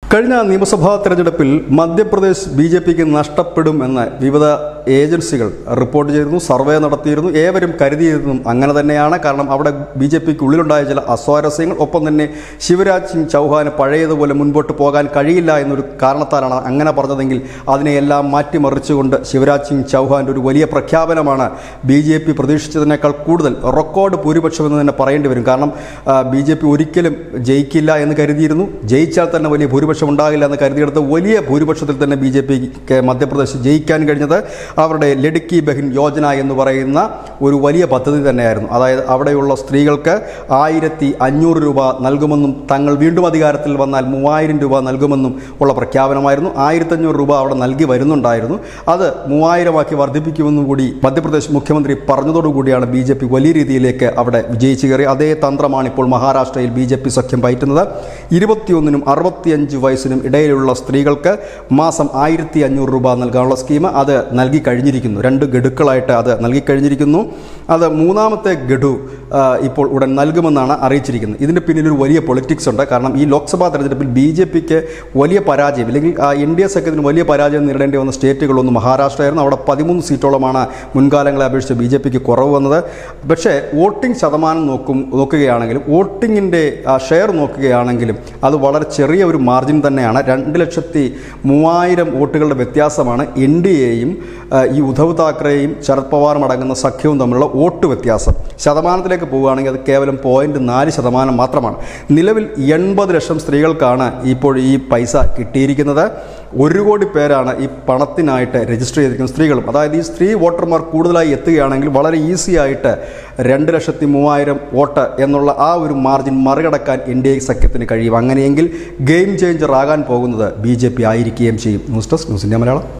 കഴിഞ്ഞ നിയമസഭാ തെരഞ്ഞെടുപ്പിൽ മധ്യപ്രദേശ് ബി ജെ പിക്ക് നഷ്ടപ്പെടും എന്ന് വിവിധ ഏജൻസികൾ റിപ്പോർട്ട് ചെയ്തിരുന്നു സർവേ നടത്തിയിരുന്നു ഏവരും കരുതിയിരുന്നതും അങ്ങനെ തന്നെയാണ് കാരണം അവിടെ ബി ജെ പിക്ക് ഉള്ളിലുണ്ടായ ചില അസ്വാരസ്യങ്ങൾ ഒപ്പം തന്നെ ശിവരാജ് സിംഗ് ചൗഹാന് പഴയതുപോലെ മുൻപോട്ട് പോകാൻ കഴിയില്ല എന്നൊരു കാരണത്താലാണ് അങ്ങനെ പറഞ്ഞതെങ്കിൽ അതിനെയെല്ലാം മാറ്റിമറിച്ചുകൊണ്ട് ശിവരാജ് സിംഗ് ചൗഹാൻ്റെ ഒരു വലിയ പ്രഖ്യാപനമാണ് ബി ജെ പി പ്രതീക്ഷിച്ചതിനേക്കാൾ കൂടുതൽ റെക്കോർഡ് ഭൂരിപക്ഷമെന്ന് തന്നെ പറയേണ്ടി വരും കാരണം ബി ജെ പി ഒരിക്കലും ജയിക്കില്ല എന്ന് കരുതിയിരുന്നു ജയിച്ചാൽ തന്നെ വലിയ ഭൂരിപക്ഷം ഉണ്ടാകില്ല എന്ന് കരുതിയെടുത്ത് വലിയ ഭൂരിപക്ഷത്തിൽ തന്നെ ബി ജെ പിക്ക് മധ്യപ്രദേശ് ജയിക്കാൻ കഴിഞ്ഞത് അവരുടെ ലഡുക്കി ബഹിൻ യോജന എന്ന് പറയുന്ന ഒരു വലിയ പദ്ധതി തന്നെയായിരുന്നു അതായത് അവിടെയുള്ള സ്ത്രീകൾക്ക് ആയിരത്തി അഞ്ഞൂറ് രൂപ നൽകുമെന്നും തങ്ങൾ വീണ്ടും അധികാരത്തിൽ വന്നാൽ മൂവായിരം രൂപ നൽകുമെന്നും ഉള്ള പ്രഖ്യാപനമായിരുന്നു ആയിരത്തഞ്ഞൂറ് രൂപ അവിടെ നൽകി വരുന്നുണ്ടായിരുന്നു അത് മൂവായിരമാക്കി വർദ്ധിപ്പിക്കുമെന്നും കൂടി മധ്യപ്രദേശ് മുഖ്യമന്ത്രി പറഞ്ഞതോടുകൂടിയാണ് ബി ജെ പി വലിയ രീതിയിലേക്ക് അവിടെ വിജയിച്ചു കയറി അതേ തന്ത്രമാണ് ഇപ്പോൾ മഹാരാഷ്ട്രയിൽ ബി ജെ പി സഖ്യം പയറ്റുന്നത് ഇരുപത്തിയൊന്നിനും അറുപത്തിയഞ്ച് വയസ്സിനും ഇടയിലുള്ള സ്ത്രീകൾക്ക് മാസം ആയിരത്തി അഞ്ഞൂറ് രൂപ നൽകാനുള്ള സ്കീം അത് നൽകി കഴിഞ്ഞിരിക്കുന്നു രണ്ട് ഗഡുക്കളായിട്ട് അത് നൽകി കഴിഞ്ഞിരിക്കുന്നു അത് മൂന്നാമത്തെ ഗഡു ആ, ഇപ്പോൾ ഉടൻ നൽകുമെന്നാണ് അറിയിച്ചിരിക്കുന്നത് ഇതിൻ്റെ പിന്നിൽ ഒരു വലിയ പൊളിറ്റിക്സ് ഉണ്ട് കാരണം ഈ ലോക്സഭാ തെരഞ്ഞെടുപ്പിൽ ബി ജെ പിക്ക് വലിയ പരാജയം അല്ലെങ്കിൽ എൻ ഡി എ സഖ്യത്തിന് വലിയ പരാജയം നേരിടേണ്ടി വന്ന സ്റ്റേറ്റുകളൊന്നും മഹാരാഷ്ട്രയായിരുന്നു അവിടെ പതിമൂന്ന് സീറ്റോളമാണ് മുൻകാലങ്ങളെ അപേക്ഷിച്ച് ബി ജെ പിക്ക് കുറവ് വന്നത് പക്ഷേ വോട്ടിംഗ് ശതമാനം നോക്കും നോക്കുകയാണെങ്കിലും വോട്ടിങ്ങിൻ്റെ ഷെയർ നോക്കുകയാണെങ്കിലും അത് വളരെ ചെറിയ ഒരു മാർജിൻ തന്നെയാണ് രണ്ട് ലക്ഷത്തി മൂവായിരം വോട്ടുകളുടെ വ്യത്യാസമാണ് എൻ ഡി എയും ഈ ഉദ്ധവ് താക്കറെയും ശരത് പവാറും അടങ്ങുന്ന സഖ്യവും തമ്മിലുള്ള വോട്ട് വ്യത്യാസം ശതമാനത്തിലേക്ക് പോവുകയാണെങ്കിൽ അത് കേവലം പോയിന്റ് നാല് ശതമാനം മാത്രമാണ് നിലവിൽ എൺപത് ലക്ഷം സ്ത്രീകൾക്കാണ് ഇപ്പോൾ ഈ പൈസ കിട്ടിയിരിക്കുന്നത് ഒരു കോടി പേരാണ് ഈ പണത്തിനായിട്ട് രജിസ്റ്റർ ചെയ്തിരിക്കുന്ന സ്ത്രീകളും അതായത് ഈ സ്ത്രീ വോട്ടർമാർ കൂടുതലായി എത്തുകയാണെങ്കിൽ വളരെ ഈസി ആയിട്ട് രണ്ട് ലക്ഷത്തി മൂവായിരം വോട്ട് എന്നുള്ള ആ ഒരു മാർജിൻ മറികടക്കാൻ എൻ ഡി എ സഖ്യത്തിന് കഴിയും അങ്ങനെയെങ്കിൽ ഗെയിം ചേഞ്ചർ ആകാൻ പോകുന്നത് ബി ജെ പി ആയിരിക്കുകയും ചെയ്യും news desk news India Malayalam